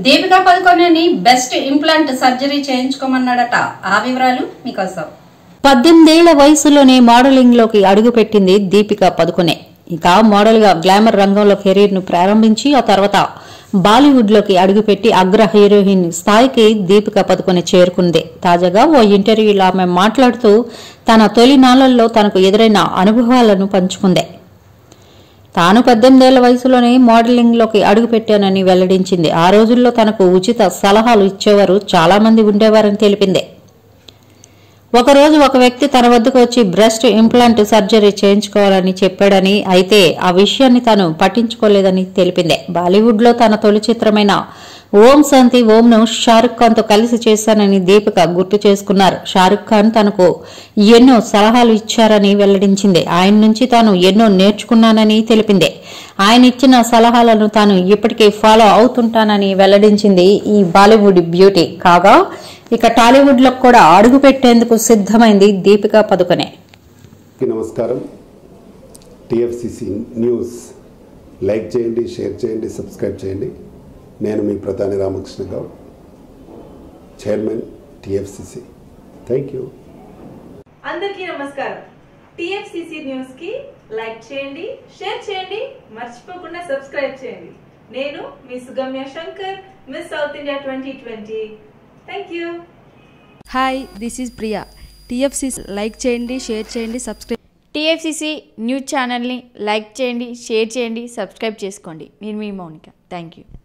దీపికా పదుకొనేని best implant surgery చేయించుకోమన్నాడట ఆ వివరాలు మీకోసం పద్దెనిమిదేళ్ల వయసులోనే మోడలింగ్ లోకి అడుగుపెట్టింది దీపిక పదుకునే ఇక మోడల్ గా గ్లామర్ రంగంలో కెరీర్ ను ప్రారంభించి ఆ తర్వాత బాలీవుడ్ లోకి అడుగుపెట్టి అగ్ర హీరోయిన్ స్థాయికి దీపిక పదుకునే చేరుకుంది తాజాగా ఓ ఇంటర్వ్యూలో ఆమె మాట్లాడుతూ తన తొలి నాళ్లలో తనకు ఎదురైన అనుభవాలను పంచుకుంది తాను పద్దెనిమిదేళ్ల వయసులోనే మోడలింగ్ లోకి అడుగుపెట్టానని వెల్లడించింది ఆ రోజుల్లో తనకు ఉచిత సలహాలు ఇచ్చేవారు చాలా మంది ఉండేవారని తెలిపింది ఒకరోజు ఒక వ్యక్తి తన వద్దకు వచ్చి బ్రెస్ట్ ఇంప్లాంట్ సర్జరీ చేయించుకోవాలని చెప్పాడని అయితే ఆ విషయాన్ని తాను పట్టించుకోలేదని తెలిపింది బాలీవుడ్ లో తన తొలి చిత్రమైన ఓం శాంతి ఓం ను షారుఖ్ ఖాన్ తో కలిసి చేశానని దీపిక గుర్తు చేసుకున్నారు షారుఖ్ ఖాన్ తనకు ఎన్నో సలహాలు ఇచ్చారని వెల్లడించింది ఆయన నుంచి తాను ఎన్నో నేర్చుకున్నానని తెలిపింది ఆయన ఇచ్చిన సలహాలను తాను ఇప్పటికీ ఫాలో అవుతుంటానని వెల్లడించింది ఈ బాలీవుడ్ బ్యూటీ కాగా ఇక టాలీవుడ్ లో కూడా అడుగు పెట్టేందుకు సిద్ధమైంది దీపికా పదుకొనే అందరికీ నమస్కారం టిఎఫ్సిసి న్యూస్ లైక్ చేయండి షేర్ చేయండి సబ్స్క్రైబ్ చేయండి నేను మీ ప్రధాని Ramakrishna Goud chairman TFCC thank you అందరికీ నమస్కారం టిఎఫ్సిసి న్యూస్ కి లైక్ చేయండి షేర్ చేయండి మర్చిపోకుండా సబ్స్క్రైబ్ చేయండి నేను మీ Sugamya Shankar Miss South India twenty twenty thank you hi this is Priya TFC like చేయండి షేర్ చేయండి సబ్స్క్రైబ్ టీఎఫ్సిసి న్యూస్ ఛానల్ని లైక్ చేయండి షేర్ చేయండి సబ్స్క్రైబ్ చేసుకోండి నేను మీ మౌనిక థ్యాంక్ యూ